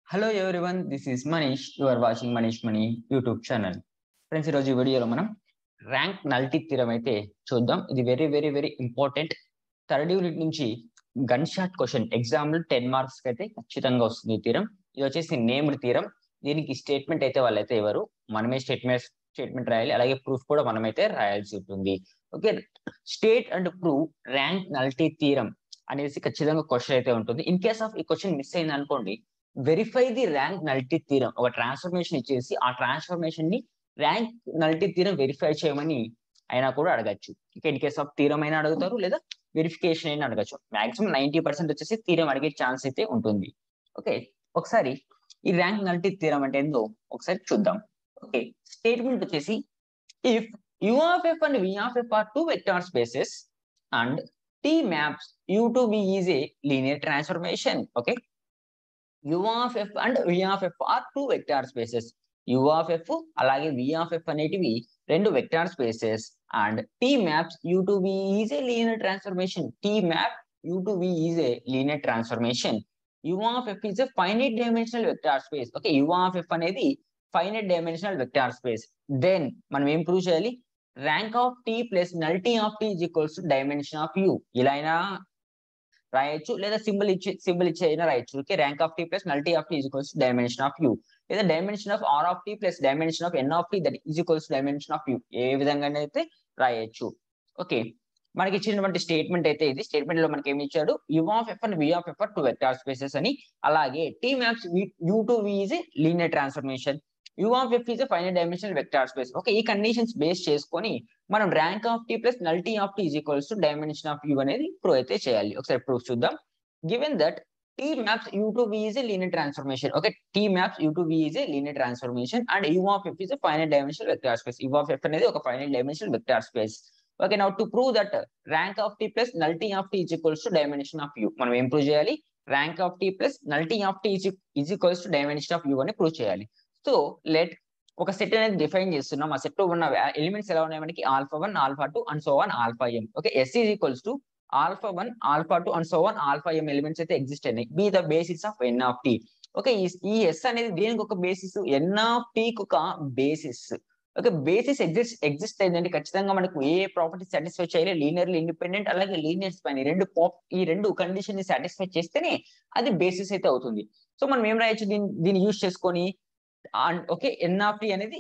hello everyone this is Manish you are watching Manish money YouTube channel friends ఈరోజు ఈ వీడియోలో మనం ర్యాంక్ నల్టీ థీరం అయితే చూద్దాం ఇది very very very important third unit నుంచి గన్ షాట్ క్వశ్చన్ ఎగ్జామ్ లో టెన్ మార్క్స్ కి అయితే ఖచ్చితంగా వస్తుంది ఈ తీరం ఇది వచ్చేసి నేమ్డ్ తీరం దీనికి స్టేట్మెంట్ అయితే వాళ్ళైతే ఎవరు మనమే స్టేట్మెంట్ స్టేట్మెంట్ రాయాలి అలాగే ప్రూఫ్ కూడా మనమైతే రాయాల్సి ఉంటుంది okay state and prove rank nullity theorem అనేసి ఖచ్చితంగా క్వశ్చన్ అయితే ఉంటుంది ఇన్ కేస్ ఆఫ్ ఈ క్వశ్చన్ మిస్ అయింది అనుకోండి verify the rank nullity theorem ఒక ట్రాన్స్ఫర్మేషన్ ఇచ్చేసి ఆ ట్రాన్స్ఫర్మేషన్ ని ర్యాంక్ నల్టీ థీరం వెరిఫై చేయమని అయినా కూడా అడగచ్చు ఇంకా ఇన్ కేస్ ఆఫ్ థీరం అయినా అడుగుతారు లేదా వెరిఫికేషన్ అయినా అడగచ్చు మాక్సిమం నైన్టీ పర్సెంట్ వచ్చేసి థీరం అడిగే ఛాన్స్ అయితే ఉంటుంది ఓకే ఒకసారి ఈ ర్యాంక్ నల్టీ థీరం అంటే ఏందో ఒకసారి చూద్దాం ఓకే స్టేట్మెంట్ వచ్చేసి if U of F and V of F are two vector spaces and T maps U to B is a linear transformation okay U of F and V of F are two vector spaces U of F అలాగే V of F అనేటివి రెండు vector spaces and T maps U to V is a linear transformation T map U to V is a linear transformation U of F is a finite dimensional vector space okay U of F అనేది finite dimensional vector space then మనం ఏం prove చేయాలి rank of T plus nullity of T is equals to dimension of U ఇలా అయినా రాయొచ్చు లేదా symbol ఇచ్చి symbol ఇచ్చి అయినా రాయొచ్చు okay rank of T plus nullity of T is equals dimension of U లేదా dimension of R of T plus dimension of N of T that is equals dimension of U ఏ విధంగా అయితే రాయొచ్చు okay మనకి ఇచ్చినటువంటి statement అయితే ఇది statement లో మనకి ఏమి ఇచ్చాడు U of F and V of F two vector spaces అని అలాగే T maps U to V is linear transformation U of F is final dimensional vector space okay ఈ కండిషన్స్ బేస్ చేసుకొని మనం rank of T plus nullity of T is equals to dimension of U అనేది prove అయితే చేయాలి ఒకసారి proof చూద్దాం given that T maps U to V is linear transformation okay tea maps U to V is linear transformation and U of F is final dimensional vector space U of F అనేది ఒక final dimensional vector space okay now to prove that rank of T plus nullity of T is equals to dimension of U మనం ఏం prove చేయాలి rank of T plus nullity of T is equals to dimension of U అని prove చేయాలి so let ఒక set అనేది define చేస్తున్నాం ఆ set లో ఉన్న ఎలిమెంట్స్ ఎలా ఉన్నాయి మనకి alpha one alpha two and so on alpha M okay S is equals to alpha one alpha two and so on alpha M elements అయితే ఎగ్జిస్ట్ అయినాయి be the basis of N of T okay ఈ S అనేది దేనికి ఒక basis N of టీకి ఒక basis okay basis exist exist అయిందంటే ఖచ్చితంగా మనకు ఏ ప్రాపర్టీ సాటిస్ఫై చేయాలి లీనియర్లీ ఇండిపెండెంట్ అలాగే లీనియర్ స్పాన్ ఈ రెండు ఈ రెండు కండిషన్ ని సాటిస్ఫై చేస్తేనే అది బేసిస్ అయితే అవుతుంది సో మనం ఏం రాయొచ్చు దీన్ని దీన్ని యూజ్ చేసుకొని ఓకే ఎన్ ఆఫ్ టీ అనేది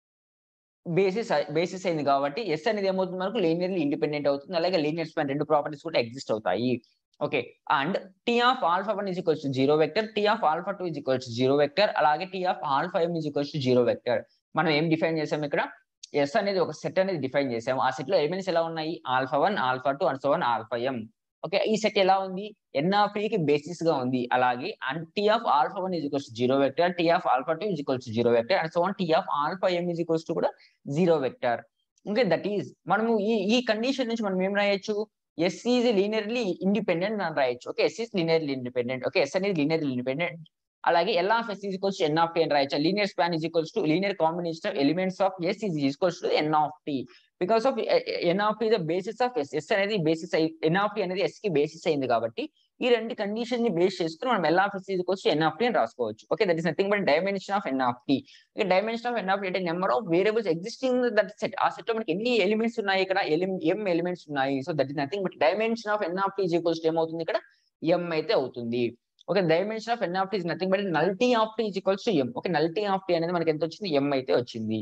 బేసిస్ బేసిస్ అయింది కాబట్టి ఎస్ అనేది ఏమవుతుంది మనకు లీనియర్లీ ఇండిపెండెంట్ అవుతుంది అలాగే లీనియర్ స్పాన్ రెండు ప్రాపర్టీస్ కూడా ఎగ్జిస్ట్ అవుతాయి okay and T of alpha one is equals to zero vector T of alpha two is equals to zero vector అలాగే T of alpha M is equals to zero vector మనం ఏం define చేసాం ఇక్కడ yes అనేది ఒక set అనేది define చేసాము ఆ సెట్ లో ఎలిమెంట్స్ ఎలా ఉన్నాయి alpha one alpha two and so on alpha M okay ఈ సెట్ ఎలా ఉంది ఎన్ ఆఫ్ కి బేసిస్ గా ఉంది అలాగే and T of alpha one is equals zero vector T of alpha two is equals zero vector and so on T of alpha M is equals to కూడా zero vector okay that is మనము ఈ ఈ condition నుంచి మనం ఏం రాయొచ్చు yes is linearly independent అని రాయొచ్చు okay S is linearly independent okay S అనేది లీనియర్లీ ఇండిపెండెంట్ అలాగే L of S is equals to N of T అని రాయొచ్చు linear span is equals to linear combination of elements of S is equals to N of T because of N of T the basis of S S అనేది basis N of T అనేది S కి basis అయింది కాబట్టి ఈ రెండు condition ని base చేసుకుని మనం L of S is equals to N of T అని రాసుకోవచ్చు okay that is nothing but dimension of N of T dimension of N of T అంటే number of variables existing that set ఆ set లో మనకి ఎన్ని elements ఉన్నాయి ఇక్కడ M elements ఉన్నాయి so that is nothing but dimension of N of T is equals to ఏమవుతుంది ఇక్కడ ఎం అయితే అవుతుంది okay dimension of N of T is nothing but nullity of T is equals to M okay nullity of T అనేది మనకి ఎంత వచ్చింది M అయితే వచ్చింది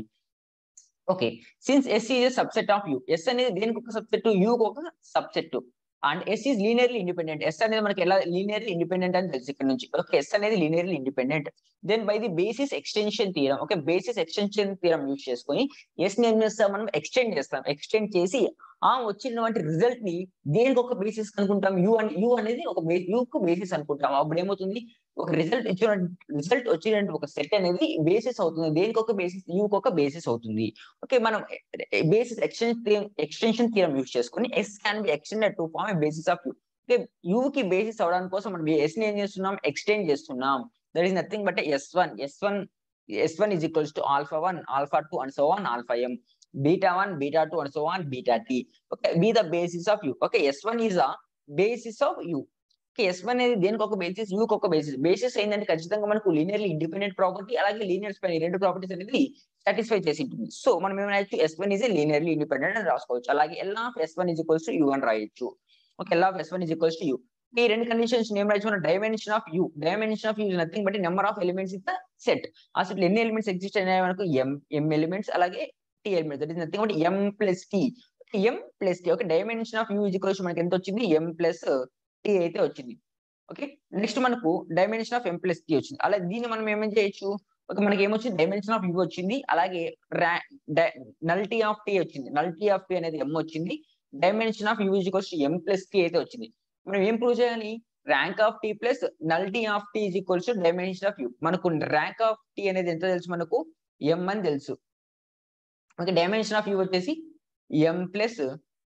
okay since S is subset of U S అనేది దేనికి ఒక సబ్సెట్ యూ ఒక subset and S is linearly independent S అనేది మనకి ఎలా లీనియర్లీ ఇండిపెండెంట్ అని తెలుసు ఇక్కడ నుంచి ఓకే ఎస్ అనేది linearly independent then by the basis extension theorem okay basis extension theorem use చేసుకొని ఎస్ ని ఏం చేస్తాం మనం ఎక్స్టెండ్ చేస్తాం ఎక్స్టెండ్ చేసి ఆ వచ్చినటువంటి రిజల్ట్ ని దేనికి ఒక బేసిస్ అనుకుంటాం యూ అని యూ అనేది ఒక యూ కు బేసిస్ అనుకుంటాం అప్పుడు ఏమవుతుంది ఒక రిజల్ట్ ఇచ్చిన రిజల్ట్ వచ్చినట్టు ఒక సెట్ అనేది బేసిస్ అవుతుంది దేనికి ఒక బేసిస్ యూకి ఒక బేసిస్ అవుతుంది ఓకే మనం basis extension extension theorem use చేసుకుని S can be extended to form basis of U okay U కి బేసిస్ అవడానికి కోసం మనం ఎస్ ని ఏం చేస్తున్నాం ఎక్స్టెండ్ చేస్తున్నాం that is nothing but S one S one S one is equals to alpha one alpha two and so on alpha M beta 1 beta 2 and so on beta t okay be the basis of u okay s1 is a basis of u S one అనేది దేనికి ఒక basis యూకి ఒక basis basis ఏంటంటే ఖచ్చితంగా మనకు linearly independent property అలాగే linear span ఈ రెండు ప్రాపర్టీస్ అనేది సాటిస్ఫై చేసి ఉంటుంది సో మనం ఏమైనా S one is linearly independent అని రాసుకోవచ్చు అలాగే L of S one is equals to U అని రాయొచ్చు okay L of S one is equals to U ఈ రెండు కండిషన్స్ ఏం రాయొచ్చు మన dimension of U dimension of U is nothing but number of elements in the set ఆ set ఎన్ని elements exist అయినాయి మనకు ఎం ఎం ఎలిమెంట్స్ అలాగే T elements that is nothing but M plus T M plus T okay dimension of U is equals మనకి ఎంత వచ్చింది M plus T అయితే వచ్చింది ఓకే నెక్స్ట్ మనకు dimension of M plus T వచ్చింది అలా దీన్ని మనం ఏమేం చేయొచ్చు ఓకే మనకి ఏమొచ్చింది డైమెన్షన్ ఆఫ్ యూ వచ్చింది అలాగే నల్టీ ఆఫ్ టీ వచ్చింది నల్టీ ఆఫ్ టీ అనేది ఎం వచ్చింది dimension of U equals M plus T అయితే వచ్చింది మనం ఏం ప్రూవ్ చేయాలి rank of T plus nullity of T is equals to dimension of U మనకు ర్యాంక్ ఆఫ్ టీ అనేది ఎంత తెలుసు మనకు ఎం అని తెలుసు ఓకే డైమెన్షన్ ఆఫ్ యూ వచ్చేసి M plus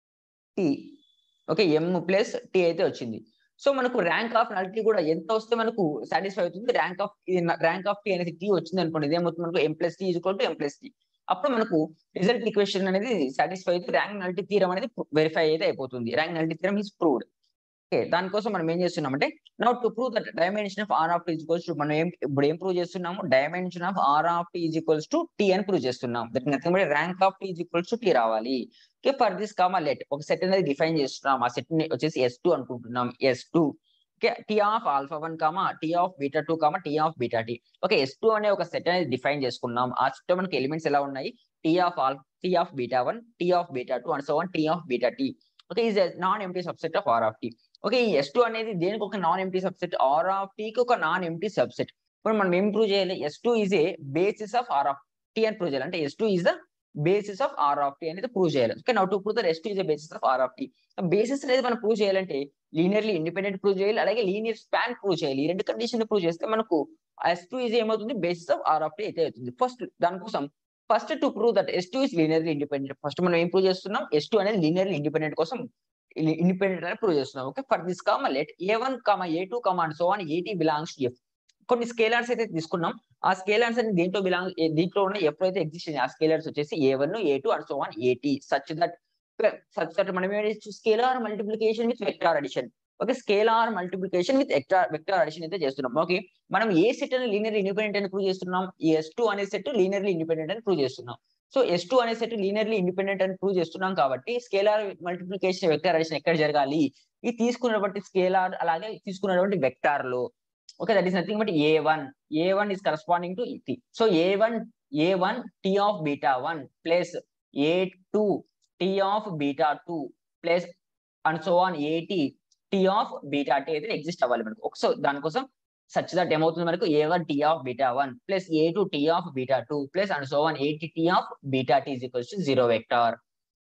T okay M plus T అయితే వచ్చింది సో మనకు ర్యాంక్ ఆఫ్ నల్టీ కూడా ఎంత వస్తే మనకు సాటిస్ఫై అవుతుంది rank of rank of T అనేది టీ వచ్చింది అనుకోండి ఇదేమవుతుంది మనకు M plus T equal to M plus T అప్పుడు మనకు రిజల్ట్ ఈక్వేషన్ అనేది సాటిస్ఫై అయితే ర్యాంక్ నల్టీ తీరం అనేది వెరిఫై అయితే అయిపోతుంది ర్యాంక్ నల్టీ తీరం ఈస్ ప్రూవ్డ్ ఓకే దానికోసం మనం ఏం చేస్తున్నామంటే now to prove that dimension of R of T equals to మనం ఏం ఇప్పుడు ఏం ప్రూవ్ చేస్తున్నాము dimension of R of T equals to T అని ప్రూవ్ చేస్తున్నాం that nothing but rank of T equals to T రావాలి okay for this comma let ఒక set అనేది డిఫైన్ చేస్తున్నాం ఆ సెట్ ని వచ్చేసి ఎస్ టూ అనుకుంటున్నాం S two okay T of alpha one comma T of beta two comma T of beta T okay S two అనే ఒక సెట్ అనేది డిఫైన్ చేసుకున్నాం ఆ సెట్ మనకి ఎలిమెంట్స్ ఎలా ఉన్నాయి T of all T of beta one T of beta two and so on T of beta T okay is non empty subset of R of T okay ఈ S two అనేది దేనికి ఒక non empty subset R of టీకి ఒక non empty subset ఇప్పుడు మనం ఏం prove చేయాలి S two is a basis of R of T అని ప్రూవ్ చేయాలి అంటే S two is the basis of R of T అనేది ప్రూవ్ చేయాలి okay now to prove the S two is basis of R of T basis అనేది మనం prove చేయాలంటే linearly independent prove చేయాలి అలాగే లీనియర్ స్పాన్ ప్రూవ్ చేయాలి ఈ రెండు కండిషన్ ప్రూవ్ చేస్తే మనకు ఎస్ టూ ఈజ్ ఏమవుతుంది basis of R of T అయితే అవుతుంది ఫస్ట్ దానికోసం first to prove that S two is linearly independent first మనం ఏం ప్రూవ్ చేస్తున్నాం ఎస్ టూ అనేది లీనియర్లీ ఇండిపెండెంట్ కోసం ఇండిపెండెంట్ అని ప్రూవ్ చేస్తున్నాం okay for this comma let a one comma a two comma and so on a t belongs to F కొన్ని scalars అయితే తీసుకున్నాం ఆ స్కేలర్స్ అనేది దేంట్లో బిలాంగ్ దీంట్లో ఉన్న ఎప్పుడైతే ఎగ్జిస్ట్ ఆ స్కేలర్స్ వచ్చేసి a one A two and so on a t such that such that మనం scalar multiplication with vector addition okay scalar multiplication with vector vector addition అయితే చేస్తున్నాం ఓకే మనం ఏ సెట్ అని లీనియర్ ఇండిపెండెంట్ అని ప్రూవ్ చేస్తున్నాం ఈ ఎస్ టూ అనే సెట్ లీనియర్లీ ఇండిపెండెంట్ అని ప్రూవ్ చేస్తున్నాం సో ఎస్ టూ అనే సెట్ లీనియర్లీ ఇండిపెండెంట్ అని ప్రూవ్ చేస్తున్నాం కాబట్టి స్కేలార్ మల్టిప్లికేషన్ వెక్టార్ అడిషన్ ఎక్కడ జరగాలి ఈ తీసుకున్నటువంటి స్కేలార్ అలాగే తీసుకున్నటువంటి వెక్టార్ లో okay that is nothing but a one A one is corresponding to T so A one A one T of beta one plus A two T of beta two plus and so on a t T of beta tea అయితే exist అవ్వాలి మనకు so దానికోసం such that ఏమవుతుంది మనకు a one T of beta one plus A two T of beta two plus and so on a t T of beta t is equals to zero vector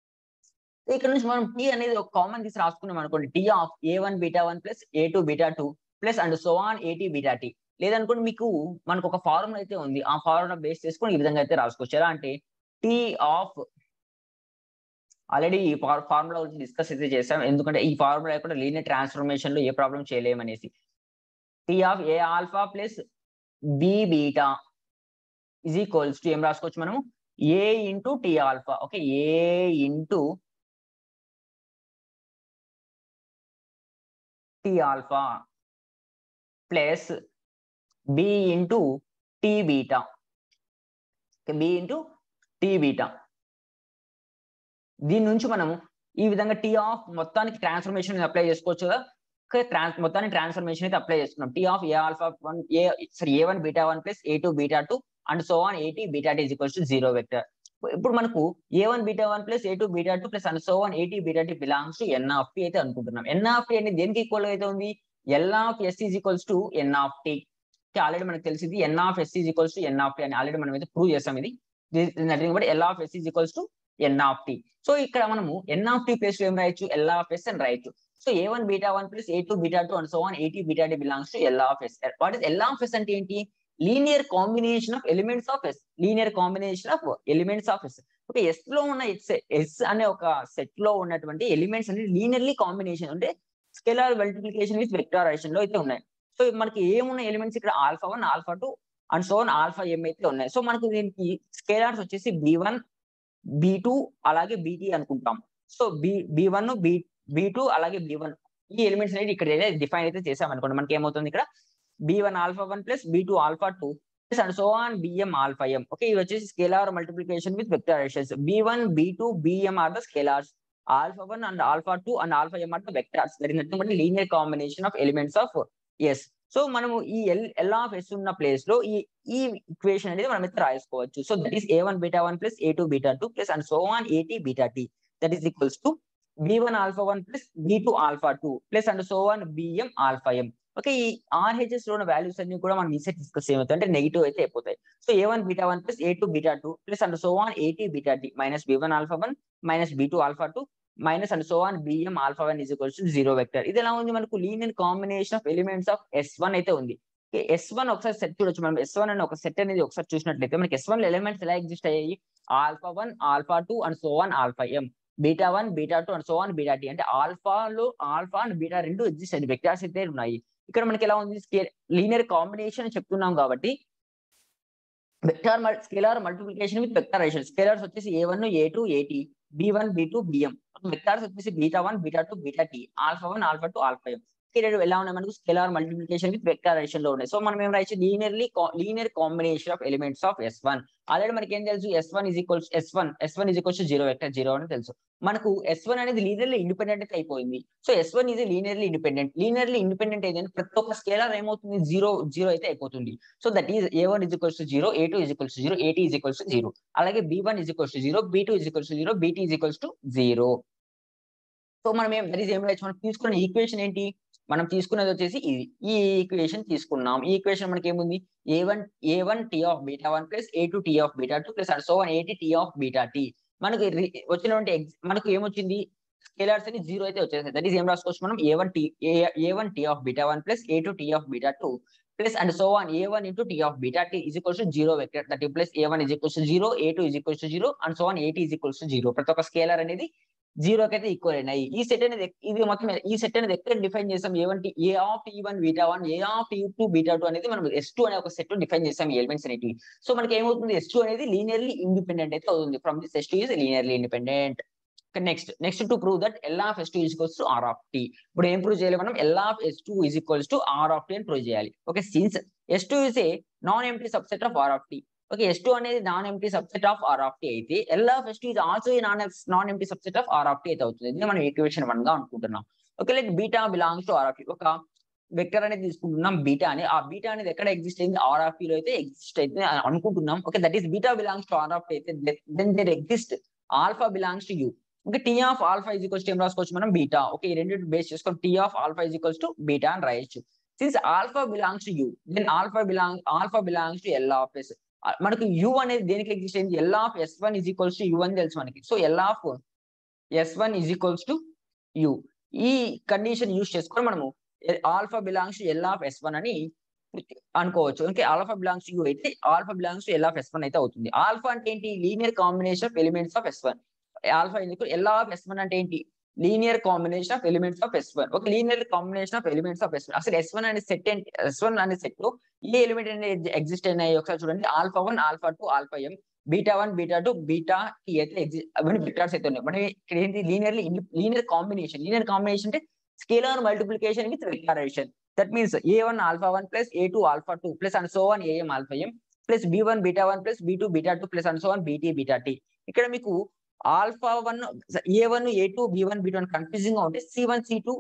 ఇక్కడ నుంచి మనం tea అనేది ఒక common తీసి రాసుకున్నాం అనుకోండి T of a one beta one plus A two beta two plus and so on a t beta t లేదనుకోండి మీకు మనకు ఒక ఫార్ములా అయితే ఉంది ఆ ఫార్ములా బేస్ చేసుకొని ఈ విధంగా అయితే రాసుకోవచ్చు ఎలా అంటే టీ ఆఫ్ ఆల్రెడీ ఈ ఫార్ములా గురించి డిస్కస్ అయితే చేసాం ఎందుకంటే ఈ ఫార్ములా కూడా లీనియర్ ట్రాన్స్ఫర్మేషన్ లో ఏ ప్రాబ్లం చేయలేమనేసి T of A alpha plus B beta is equals to ఏం రాసుకోవచ్చు మనము a into T alpha okay a into T alpha plus B into T beta b into T beta దీని నుంచి మనము ఈ విధంగా టీ ఆఫ్ మొత్తానికి ట్రాన్స్ఫర్మేషన్ అప్లై చేసుకోవచ్చు కదా ట్రాన్స్ మొత్తానికి ట్రాన్స్ఫర్మేషన్ అయితే అప్లై చేసుకున్నాం T of A alpha one a sorry a one beta one plus A two beta two and so on a t beta t equals to zero vector ఇప్పుడు మనకు a one beta one plus A two beta two plus and so on a t beta t belongs to N of T అయితే అనుకుంటున్నాం ఎన్ of T అనేది దేనికి equal అయితే ఉంది L of S is equals to N of T already మనకు తెలిసింది N of S is equals to N of T అని already మనం అయితే ప్రూవ్ చేస్తాం ఇది but L of S is equals to N of T so ఇక్కడ మనము ఎన్ of tea place లో ఏం రాయొచ్చు ఎల్ ఆఫ్ ఎస్ అని రాయొచ్చు so A one beta one plus A two beta two and so on a t beta t belongs to L of S what is L of S అంటే ఏంటి linear combination of elements of S linear combination of elements of S okay S లో ఉన్న yes yes అనే ఒక set లో ఉన్నటువంటి elements అనేది linearly combination అంటే స్కెలార్ మల్టిప్లికేషన్ విత్ వెక్టారైజేషన్ లో అయితే ఉన్నాయి సో మనకి ఏమున్న ఎలిమెంట్స్ ఇక్కడ alpha one alpha two and so on alpha m అయితే ఉన్నాయి సో మనకు దీనికి స్కేలార్స్ వచ్చేసి బి వన్ బి టూ అలాగే బీటీ అనుకుంటాం so b b one b b two అలాగే బి వన్ ఈ ఎలిమెంట్స్ అనేది ఇక్కడ డిఫైన్ అయితే చేసాం అనుకోండి మనకి ఏమవుతుంది ఇక్కడ b one alpha one plus B two alpha two plus and so on b m alpha M okay ఇవి వచ్చేసి scalar multiplication with vector additions b one B two b m are the scalars alpha one and alpha two and alpha m are the vectors that is nothing but linear combination of elements of S so మనము ఈ L L of S ఉన్న place లో ఈ ఈ equation అనేది మనం అయితే రాసుకోవచ్చు so that is a one beta one plus A two beta two plus and so on a t beta t that is equals to B one alpha one plus B two alpha two plus and so on b m alpha M okay ఈ RHS లో ఉన్న values అన్ని కూడా మనం ECET discuss ఏమవుతాయి అంటే negative అయితే అయిపోతాయి so A one beta one plus A two beta two plus and so on a t beta t minus b one alpha one minus b two alpha two minus and so on b m alpha one is equals zero vector ఇది ఎలా ఉంది మనకు linear combination of elements of S one అయితే ఉంది yes one ఒకసారి set చూడొచ్చు మనం yes one అని ఒక సెట్ అనేది ఒకసారి చూసినట్లయితే మనకి ఎస్ వన్ ఎలిమెంట్స్ ఎలా ఎగ్జిస్ట్ అయ్యాయి alpha one alpha two and so on alpha M beta one beta two and so on beta t అంటే ఆల్ఫాలో ఆల్ఫా అండ్ బీటా రెండు ఎగ్జిస్ట్ అయ్యి వెక్టార్స్ అయితే ఉన్నాయి ఇక్కడ మనకి ఎలా ఉంది లీనియర్ కాంబినేషన్ చెప్తున్నాం కాబట్టి vector scalar multiplication with vector ration scalars వచ్చేసి a one A two a t b one B two b m vectors వచ్చేసి beta one beta two beta t alpha one alpha two alpha m ఇక్కడ ఎలా ఉన్నాయి మనకు scalar multiplication with vector ration లో ఉన్నాయి so మనం ఏం రాయొచ్చు linearly linear combination of elements of S one already మనకి ఏం తెలుసు S one is equals S one S one is equals zero vector zero అని తెలుసు మనకు ఎస్ వన్ అనేది లీనియర్లీ ఇండిపెండెంట్ అయితే అయిపోయింది so S one is linearly independent linearly independent అయితే ప్రతి ఒక్క స్కేలార్ ఏమవుతుంది జీరో జీరో అయితే అయిపోతుంది so that is a one is equals zero a two is equals zero a t is equals zero అలాగే b one is equals zero b two is equals zero b t is equals to zero so మనం ఏం that is ఏం మనం తీసుకున్న equation ఏంటి మనం తీసుకున్నది వచ్చేసి ఇది ఈ ఈక్వేషన్ తీసుకున్నాం ఈ ఈక్వేషన్ మనకి ఏముంది a one A one T of beta one plus A two T of beta two plus so on a t T of beta t మనకి వచ్చినటువంటి మనకు ఏమొచ్చింది స్కేలర్స్ అని జీరో అయితే వచ్చేసాయి దట్ ఈస్ ఏం రాసుకోవచ్చు మనం a one T a one T of beta one plus A two T of beta two plus and so on A one into T of beta t is equals to zero vector that plus a one is equals to zero a two is equals to zero and so on a t is equals to zero ప్రతి ఒక్క scalar అనేది జీరోకి అయితే equal అయినాయి ఈ set అనేది ఇది మొత్తం ఈ సెట్ అనేది ఎక్కడ డిఫైన్ చేస్తాం a one a of e one beta one a of e two beta two అనేది మనం ఎస్ టూ అనే ఒక సెట్ డిఫైన్ చేస్తాం ఈ ఎలిమెంట్స్ అనేటివి సో మనకి ఏమవుతుంది ఎస్ టూ అనేది లీనియర్లీ ఇండిపెండెంట్ అయితే అవుతుంది from this S two is linearly independent next next to prove that L of S two is equals to R of T ఇప్పుడు ఏం ప్రూవ్ చేయాలి మనం L of S two is equals to R of T అని prove చేయాలి okay since S two is a non empty subset of R of T okay S two అనేది non empty subset of R of T అయితే L of S two is also non non empty subset of R of T అయితే అవుతుంది ఇది మనం equation one గా అనుకుంటున్నాం okay like beta belongs to R of T ఒక vector అనేది తీసుకుంటున్నాం బీటా అని ఆ బీటా అనేది ఎక్కడ ఎగ్జిస్ట్ అయింది ఆర్ ఆఫ్ లో అయితే ఎగ్జిస్ట్ అయితే అనుకుంటున్నాం okay that is beta belongs to R of T అయితే then there exist alpha belongs to U okay T of alpha is equals to ఏం రాసుకోవచ్చు మనం బీటా ఓకే ఈ రెండు బేస్ చేసుకొని T of alpha is equals to beta అని రాయొచ్చు since alpha belongs to U then alpha belong alpha belongs to L of S మనకు U అనేది దేనికి ఎగ్జిస్ట్ అయింది L of S one is equals to U అని తెలుసు మనకి so L of S one is equals to U ఈ condition use చేసుకొని మనము alpha belongs to L of S one అని అనుకోవచ్చు okay alpha belongs to U అయితే alpha belongs to L of S one అయితే అవుతుంది ఆల్ఫా అంటే ఏంటి linear combination of elements of S one alpha ఎందుకు ఎల్ ఆఫ్ ఎస్ వన్ అంటే ఏంటి linear combination of elements of S one ఒక linear combination of elements of S one అసలు ఎస్ వన్ అనే సెట్ ఎస్ వన్ అనే set లో ఏ element అనేది ఎగ్జిస్ట్ అయినాయి ఒకసారి చూడండి alpha one alpha two alpha ఎం beta one beta two beta tea అయితే ఎగ్జిస్ట్ అవన్నీ బిటార్స్ అయితే ఉన్నాయి మనం ఇక్కడ ఏంటి linearly linear combination linear combination అంటే స్కేలార్ మల్టిప్లికేషన్ విత్ వెక్టారేషన్ that means A one alpha one plus A two alpha two plus and so on A M alpha M plus B one beta one plus B two beta two plus and so on B T beta T ఇక్కడ మీకు alpha one ఏ one ఏ two B one B one confusing గా ఉంటే C one C two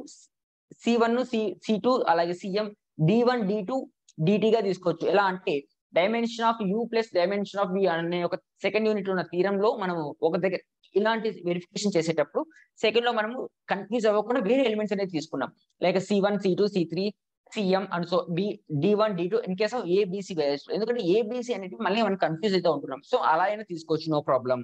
C one C C two అలాగే C M D one D two డిటిగా తీసుకోవచ్చు ఎలా అంటే dimension of U plus dimension of B అనే ఒక సెకండ్ యూనిట్ ఉన్న తీరంలో మనము ఒక దగ్గర ఇలాంటి వెరిఫికేషన్ చేసేటప్పుడు సెకండ్ లో మనము కన్ఫ్యూజ్ అవ్వకుండా వేరే ఎలిమెంట్స్ అనేది తీసుకున్నాం like C one C two C three C M and so B D one D two in case of ABC ఎందుకంటే ఏబిసి అనేది మళ్ళీ మనం కన్ఫ్యూజ్ అయితే ఉంటున్నాం సో అలా అయినా తీసుకోవచ్చు నో ప్రాబ్లం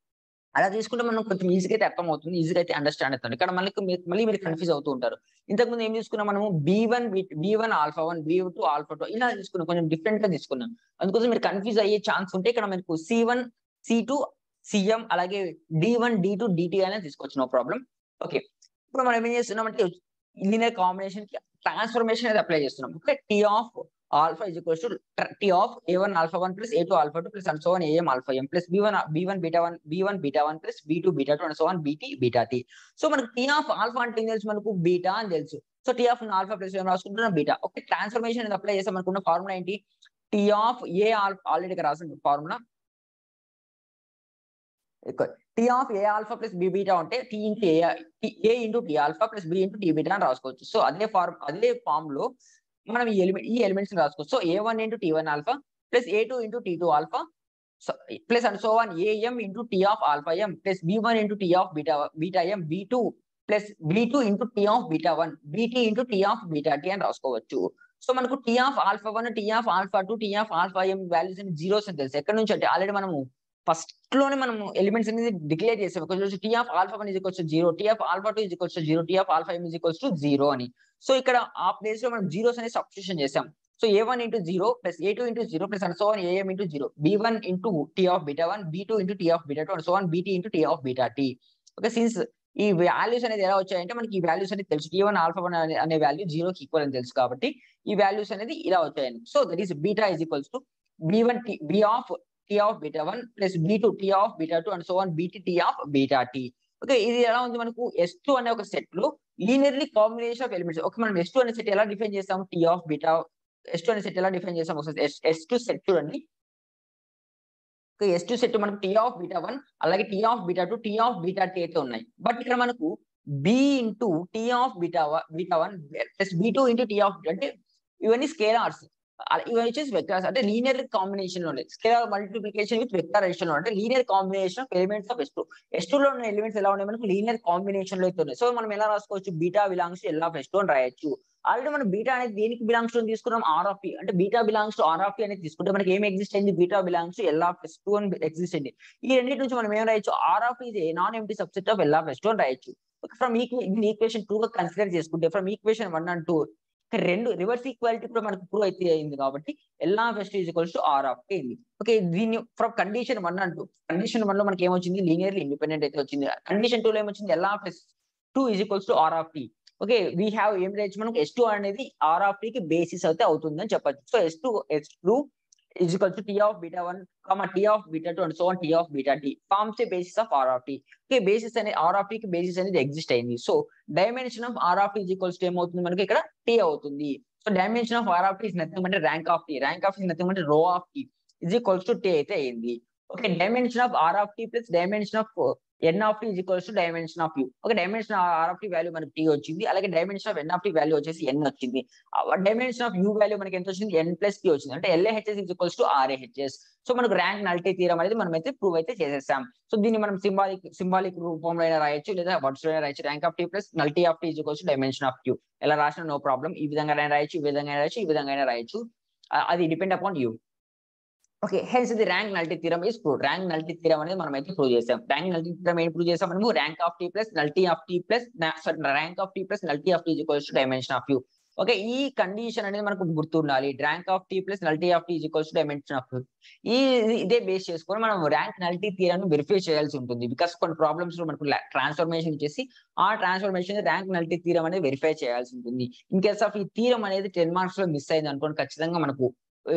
అలా తీసుకుంటే మనం కొంచెం ఈజీగా అయితే అర్థం అవుతుంది ఈజీగా అయితే అండర్స్టాండ్ అవుతుంది ఇక్కడ మళ్ళీ మళ్ళీ మీరు కన్ఫ్యూజ్ అవుతూ ఉంటారు ఇంతకుముందు ఏం తీసుకున్నాం మనము B one B one alpha one B two alpha two ఇలా తీసుకున్నాం కొంచెం డిఫరెంట్ గా తీసుకున్నాం అందుకోసం మీరు కన్ఫ్యూజ్ అయ్యే ఛాన్స్ ఉంటే ఇక్కడ మనకు C one C two C M అలాగే D one D two D T అనేది తీసుకోవచ్చు నో ప్రాబ్లం ఓకే ఇప్పుడు మనం ఏం చేస్తున్నాం అంటే లీనియర్ కాంబినేషన్ కి ట్రాన్స్ఫర్మేషన్ అనేది అప్లై చేస్తున్నాం okay T of alpha is equals to t of a1 alpha 1 plus a2 alpha 2 plus and so on am alpha m plus b1 b1 beta 1 b1 beta 1 plus b2 beta 2 and so on bt beta t so మనకు T of alpha అంటే ఏం తెలుసు మనకు beta అని తెలుసు so T of alpha plus ఏం రాసుకుంటున్నాం beta okay transformation అనేది అప్లై చేసాం అనుకున్న ఫార్ములా ఏంటి T of A alpha already రాసిన formula T of A alpha plus B beta ఉంటే T into A A into T alpha plus B into T beta అని రాసుకోవచ్చు సో అదే form అదే ఫామ్ లో మనం ఈ ఎలిమెంట్ ఈ ఎలిమెంట్స్ రాసుకోవచ్చు so A one into T one alpha plus A two into T two alpha plus and so on A M into T of alpha M plus B one into T of beta beta M B two plus B two into T of beta one B T into T of beta T అని రాసుకోవచ్చు so మనకు T of alpha one T of alpha two T of alpha M values అని zeros అని తెలుసు ఎక్కడ నుంచి అంటే already మనము ఫస్ట్ లోనే మనం ఎలిమెంట్స్ అనేది డిక్లేర్ చేసాం ఒక T of alpha one is equals to zero T of alpha two is equals to zero T of alpha M is equals to zero అని సో ఇక్కడ ఆ ప్లేస్ లో మనం జీరోస్ అనేది సబ్స్టిట్యూషన్ చేసాం so A one into zero plus A two into zero plus and so on A M into zero B one into T of beta one B two into T of beta two and so on B T into T of beta T okay since ఈ values అనేది ఎలా వచ్చాయంటే మనకి ఈ values అనేది తెలుసు T one alpha one అనే value జీరోకి ఈక్వల్ అని తెలుసు కాబట్టి ఈ వాల్యూస్ అనేది ఇలా వచ్చాయని so that is beta is equals to B one T B of T of beta one plus B two T of beta two and so on B T T of beta T okay ఇది ఎలా ఉంది మనకు S two అనే ఒక set లో linearly combination of elements okay మనం S two అనే set ఎలా డిఫైన్ చేస్తాం T of beta S two అనే సెట్ ఎలా డిఫైన్ చేస్తాం ఒకసారి ఎస్ టూ సెట్ చూడండి ఎస్ టూ సెట్ మనకు టీ ఆఫ్ బీటా వన్ అలాగే T of beta two T of beta tea అయితే ఉన్నాయి బట్ ఇక్కడ మనకు B into T of beta beta one plus B two into T of అంటే ఇవన్నీ scalars ఇవన్నీ వచ్చేసి వెక్టార్స్ అంటే లీనియర్ కాంబినేషన్ లో ఉన్నాయి scalar multiplication with vector addition లో అంటే linear combination of elements of S two S two లో ఉన్న ఎలిమెంట్స్ ఎలా ఉన్నాయి మనకు లీనియర్ కాంబినేషన్ లో అయితే ఉన్నాయి సో మనం ఎలా రాసుకోవచ్చు beta belongs to L of S two అని రాయొచ్చు ఆల్రెడీ మనం బీటా అనేది దేనికి బిలాంగ్స్ టు తీసుకున్నాం ఆర్ ఆఫ్ అంటే beta belongs to R of అనేది తీసుకుంటే మనకి ఏం ఎగ్జిస్ట్ అయింది beta belongs to L of S two అని ఎగ్జిస్ట్ అయింది ఈ రెండింటి నుంచి మనం ఏం రాయొచ్చు ఆర్ ఆఫ్ ఇది non empty subset of L of S two అని రాయొచ్చు ఫ్రమ్ ఈక్వేషన్ టూ గా కన్సిడర్ చేసుకుంటే from equation one and two రెండు రివర్స్ ఈక్వాలిటీ కూడా మనకు ప్రూవ్ అయితే అయింది కాబట్టి L of S is equals to R of అయింది ఓకే దీన్ని from condition one and two condition one లో మనకి ఏమొచ్చింది లీనియర్లీ ఇండిపెండెంట్ అయితే వచ్చింది కండిషన్ టూ లో ఏమొచ్చింది L of S two is equals to R of T okay we have ఏం రేజ్ మనకు ఎస్ టూ అనేది ఆర్ ఆఫ్ కి బేసిస్ అయితే అవుతుంది అని చెప్పచ్చు so S two S two is equal to t of beta 1 comma t of beta 2 and so on t of beta t forms a basis of r of t okay basis అనేది r of t కి basis అనేది exist అయింది so dimension of r of t is equals to ఏమవుతుంది మనకి ఇక్కడ t అవుతుంది so dimension of r of t is nothing but rank of t rank of is nothing but row of t is equals to t అయితే అయింది okay dimension of r of t plus dimension of N of T equals to dimension of U ఒక dimension R of T value మనకి T వచ్చింది అలాగే dimension of N of T value వచ్చేసి N వచ్చింది dimension of you value మనకి ఎంత వచ్చింది ఎన్ plus T వచ్చింది అంటే LHS equals to RHS so మనకు ర్యాంక్ నల్టీ తీరం అనేది మనం అయితే ప్రూవ్ అయితే చేసేసాం సో దీన్ని మనం సింబాలిక్ సింబాలిక్ రూపంలో అయినా రాయొచ్చు లేదా వర్డ్స్ లో అయినా రాయొచ్చు rank of T plus nullity of T equals to dimension of U ఎలా రాసిన నో ప్రాబ్లం ఈ విధంగా అయినా రాయొచ్చు ఈ విధంగా అయినా రాయొచ్చు ఈ విధంగా అయినా రాయొచ్చు అది depend upon U okay hence ఇది rank nullity theorem is prove rank nullity theorem అనేది మనం అయితే ప్రూవ్ చేసాం ర్యాంక్ నల్టీ థీరం ఏం ప్రూవ్ చేసాం మనము rank of T plus nullity of T plus rank of T plus nullity of T equals to dimension of U okay ఈ condition అనేది మనకు గుర్తుండాలి rank of T plus nullity of T equals to dimension of ఈ ఇదే base చేసుకొని మనం rank నల్టీ థియరాన్ని verify చేయాల్సి ఉంటుంది బికాస్ కొన్ని ప్రాబ్లమ్స్ లో మనకు ట్రాన్స్ఫర్మేషన్ చేసి ఆ ట్రాన్స్ఫర్మేషన్ ర్యాంక్ నల్టీ థీరం అనేది వెరిఫై చేయాల్సి ఉంటుంది ఇన్ కేస్ ఆఫ్ ఈ థీరం అనేది టెన్ మార్క్స్ లో మిస్ అయింది అనుకోండి ఖచ్చితంగా మనకు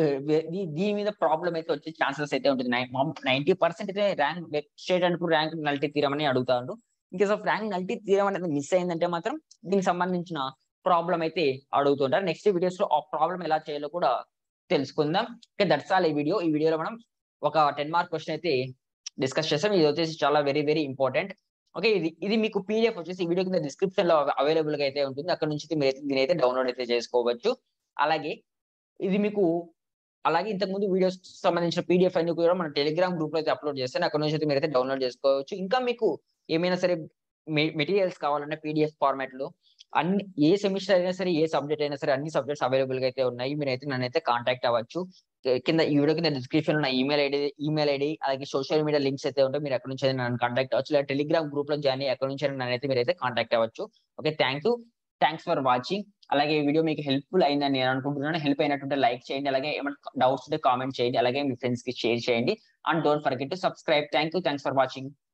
దీని మీద ప్రాబ్లం అయితే వచ్చే ఛాన్సెస్ అయితే ఉంటుంది నైన్టీ పర్సెంట్ అయితే ర్యాంక్ స్టేట్ అనుకు ర్యాంక్ నల్టీ తీరం అని అడుగుతాడు in case of rank nullity theorem అనేది మిస్ అయిందంటే మాత్రం దీనికి సంబంధించిన ప్రాబ్లం అయితే అడుగుతుంటారు నెక్స్ట్ వీడియోస్ లో ఆ ప్రాబ్లం ఎలా చేయాలో కూడా తెలుసుకుందాం ఓకే దట్స్ ఆల్ ఈ వీడియో ఈ వీడియోలో మనం ఒక టెన్ మార్క్ క్వశ్చన్ అయితే డిస్కస్ చేస్తాం ఇది వచ్చేసి చాలా వెరీ వెరీ ఇంపార్టెంట్ ఓకే ఇది ఇది మీకు పీడిఎఫ్ వచ్చేసి ఈ వీడియో కింద డిస్క్రిప్షన్ లో అవైలబుల్ గా అయితే ఉంటుంది అక్కడ నుంచి మీరు దీని అయితే డౌన్లోడ్ అయితే చేసుకోవచ్చు అలాగే ఇది మీకు అలాగే ఇంతకు ముందు వీడియోస్ సంబంధించిన పీడిఎఫ్ అన్ని కూడా మన టెలిగ్రామ్ గ్రూప్ లో అయితే అప్లోడ్ చేస్తాను అక్కడ నుంచి అయితే మీరైతే డౌన్లోడ్ చేసుకోవచ్చు ఇంకా మీకు ఏమైనా సరే మెటీరియల్స్ కావాలంటే పీడిఎఫ్ ఫార్మాట్ లో అన్ని ఏ సెమిస్టర్ అయినా సరే ఏ సబ్జెక్ట్ అయినా సరే అన్ని సబ్జెక్ట్స్ అవైలబుల్ గా అయితే ఉన్నాయి మీరైతే నన్ను అయితే కాంటాక్ట్ అవ్వచ్చు కింద ఈ వీడియో కింద డిస్క్రిప్షన్ ఉన్న ఈమెయిల్ ఐడి ఈమెయిల్ ఐడి అలాగే సోషల్ మీడియా లింక్స్ అయితే ఉంటాయి మీరు అక్కడ నుంచి అయితే నన్ను కాంటాక్ట్ అవ్వచ్చు లేదా టెలిగ్రామ్ గ్రూప్ లో జాయిన్ అయ్యి అక్కడ నుంచి నన్ను అయితే మీరైతే కాంటాక్ట్ అవ్వచ్చు okay thank you thanks for watching అలాగే ఈ వీడియో మీకు హెల్ప్ఫుల్ అయిందని నేను అనుకుంటున్నాను హెల్ప్ అయినట్టుంటే లైక్ చేయండి అలాగే ఏమైనా డౌట్స్ ఉంటే కామెంట్ చేయండి అలాగే మీ ఫ్రెండ్స్ కి షేర్ చేయండి and don't forget to subscribe thank you thanks for watching